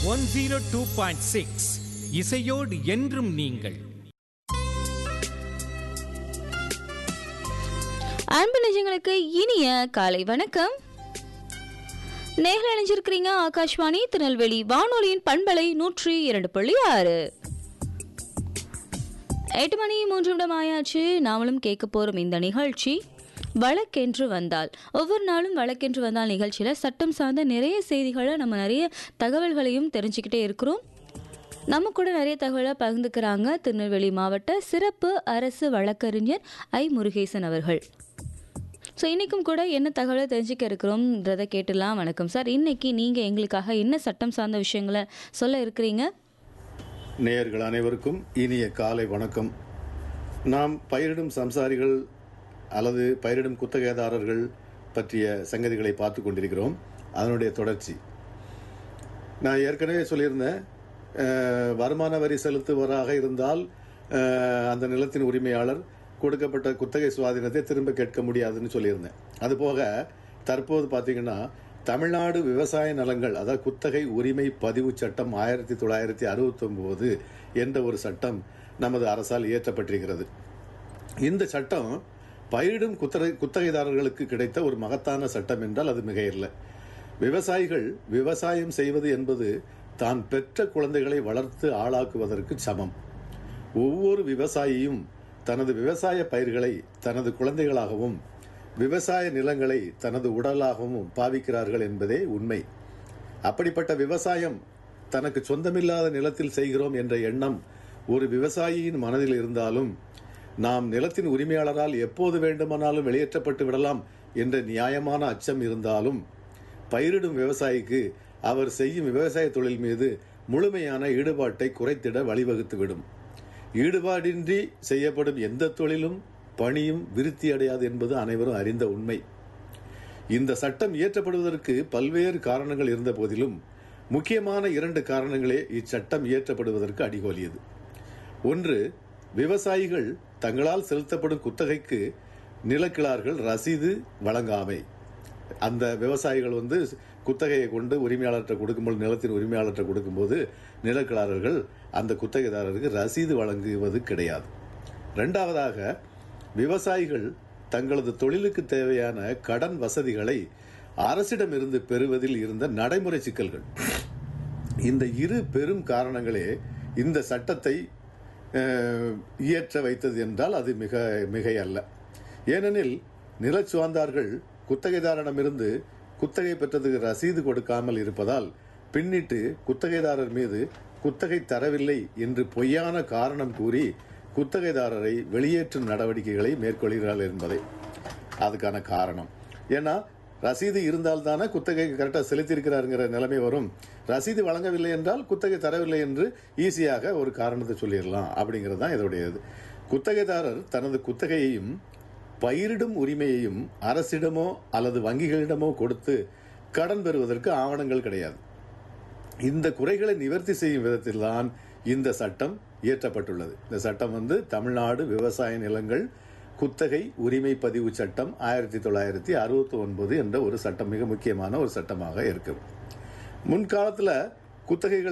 one zero two point six இசையோடு என்றும் நீங்கள் அன்பு நிஜங்களுக்கு இனிய காலை வணக்கம் நேரில் இணைஞ்சிருக்கிறீங்க ஆகாஷ்வாணி திருநெல்வேலி வானொலியின் பண்பலை நூற்றி இரண்டு புள்ளி ஆறு எட்டு மணி மூன்று நிமிடம் ஆயாச்சு நாமளும் கேட்க போகிறோம் இந்த நிகழ்ச்சி வழக்கென்று வந்தால் ஒவ்வொரு நாளும் வழக்கென்று வந்தால் நிகழ்ச்சியில் சட்டம் சார்ந்த நிறைய செய்திகளை நம்ம நிறைய தகவல்களையும் தெரிஞ்சுக்கிட்டே இருக்கிறோம் நம்ம கூட நிறைய தகவலை பகிர்ந்துக்கிறாங்க திருநெல்வேலி மாவட்ட சிறப்பு அரசு வழக்கறிஞர் ஐ முருகேசன் அவர்கள் ஸோ இன்றைக்கும் கூட என்ன தகவலை தெரிஞ்சுக்க இருக்கிறோம்ன்றதை கேட்டுலாம் வணக்கம் சார் இன்னைக்கு நீங்கள் எங்களுக்காக என்ன சட்டம் சார்ந்த விஷயங்களை சொல்ல இருக்கிறீங்க நேயர்கள் அனைவருக்கும் இனிய காலை வணக்கம் நாம் பயிரிடும் சம்சாரிகள் அல்லது பயிரிடும் குத்தகைதாரர்கள் பற்றிய சங்கதிகளை பார்த்து கொண்டிருக்கிறோம் அதனுடைய தொடர்ச்சி நான் ஏற்கனவே சொல்லியிருந்தேன் அஹ், வருமான வரி செலுத்துவராக இருந்தால் அஹ், அந்த நிலத்தின் உரிமையாளர் கொடுக்கப்பட்ட குத்தகை சுவாதீனத்தை திரும்ப கேட்க முடியாதுன்னு சொல்லியிருந்தேன் அதுபோக தற்போது பார்த்தீங்கன்னா தமிழ்நாடு விவசாய நலங்கள் அதாவது குத்தகை உரிமை பதிவு சட்டம் ஆயிரத்தி தொள்ளாயிரத்தி அறுபத்தொம்போது என்ற ஒரு சட்டம் நமது அரசால் இயற்றப்பட்டிருக்கிறது இந்த சட்டம் பயிரிடும் குத்தகை குத்தகைதாரர்களுக்கு கிடைத்த ஒரு மகத்தான சட்டம் என்றால் அது மிக இல்லை விவசாயிகள் விவசாயம் செய்வது என்பது தான் பெற்ற குழந்தைகளை வளர்த்து ஆளாக்குவதற்கு சமம் ஒவ்வொரு விவசாயியும் தனது விவசாய பயிர்களை தனது குழந்தைகளாகவும் விவசாய நிலங்களை தனது உடலாகவும் பாவிக்கிறார்கள் என்பதே உண்மை அப்படிப்பட்ட விவசாயம் தனக்கு சொந்தமில்லாத நிலத்தில் செய்கிறோம் என்ற எண்ணம் ஒரு விவசாயியின் மனதில் இருந்தாலும் நாம் நிலத்தின் உரிமையாளரால் எப்போது வேண்டுமானாலும் வெளியேற்றப்பட்டு விடலாம் என்ற நியாயமான அச்சம் இருந்தாலும் பயிரிடும் விவசாயிக்கு அவர் செய்யும் விவசாய தொழில் மீது முழுமையான ஈடுபாட்டை குறைத்திட வழிவகுத்துவிடும் ஈடுபாடின்றி செய்யப்படும் எந்த தொழிலும் பணியும் விருத்தி அடையாது என்பது அனைவரும் அறிந்த உண்மை இந்த சட்டம் இயற்றப்படுவதற்கு பல்வேறு காரணங்கள் இருந்த போதிலும் முக்கியமான இரண்டு காரணங்களே இச்சட்டம் இயற்றப்படுவதற்கு அடிகோலியது ஒன்று விவசாயிகள் தங்களால் செலுத்தப்படும் குத்தகைக்கு நிலக்கிழார்கள் ரசீது வழங்காமை அந்த விவசாயிகள் வந்து குத்தகையை கொண்டு உரிமையாளர்கிட்ட கொடுக்கும்போது நிலத்தின் உரிமையாளர்கிட்ட கொடுக்கும்போது நிலக்கிழாரர்கள் அந்த குத்தகைதாரருக்கு ரசீது வழங்குவது கிடையாது ரெண்டாவதாக விவசாயிகள் தங்களது தொழிலுக்கு தேவையான கடன் வசதிகளை அரசிடமிருந்து பெறுவதில் இருந்த நடைமுறை சிக்கல்கள் இந்த இரு பெரும் காரணங்களே இந்த சட்டத்தை அஹ், இயற்ற வைத்தது என்றால் அது மிக மிகை அல்ல ஏனெனில் நிலச்சுவாந்தார்கள் குத்தகைதாரனிடமிருந்து குத்தகை பெற்றதுக்கு ரசீது கொடுக்காமல் இருப்பதால் பின்னிட்டு குத்தகைதாரர் மீது குத்தகை தரவில்லை என்று பொய்யான காரணம் கூறி குத்தகைதாரரை வெளியேற்றும் நடவடிக்கைகளை மேற்கொள்கிறார்கள் என்பதை அதுக்கான காரணம் ஏன்னா ரசீது இருந்தால் தானே குத்தகை கரெக்டாக செலுத்தியிருக்கிறாருங்கிற நிலைமை வரும் ரசீது வழங்கவில்லை என்றால் குத்தகை தரவில்லை என்று ஈஸியாக ஒரு காரணத்தை சொல்லிடலாம் அப்படிங்கிறது தான் இதோடைய இது குத்தகைதாரர் தனது குத்தகையையும் பயிரிடும் உரிமையையும் அரசிடமோ அல்லது வங்கிகளிடமோ கொடுத்து கடன் பெறுவதற்கு ஆவணங்கள் கிடையாது இந்த குறைகளை நிவர்த்தி செய்யும் விதத்தில்தான் இந்த சட்டம் இயற்றப்பட்டுள்ளது இந்த சட்டம் வந்து தமிழ்நாடு விவசாய நிலங்கள் குத்தகை உரிமை பதிவு சட்டம் ஆயிரத்தி தொள்ளாயிரத்தி அறுபத்தி ஒன்பது என்ற ஒரு சட்டம் மிக முக்கியமான ஒரு சட்டமாக இருக்கு முன்காலத்துல குத்தகைகள்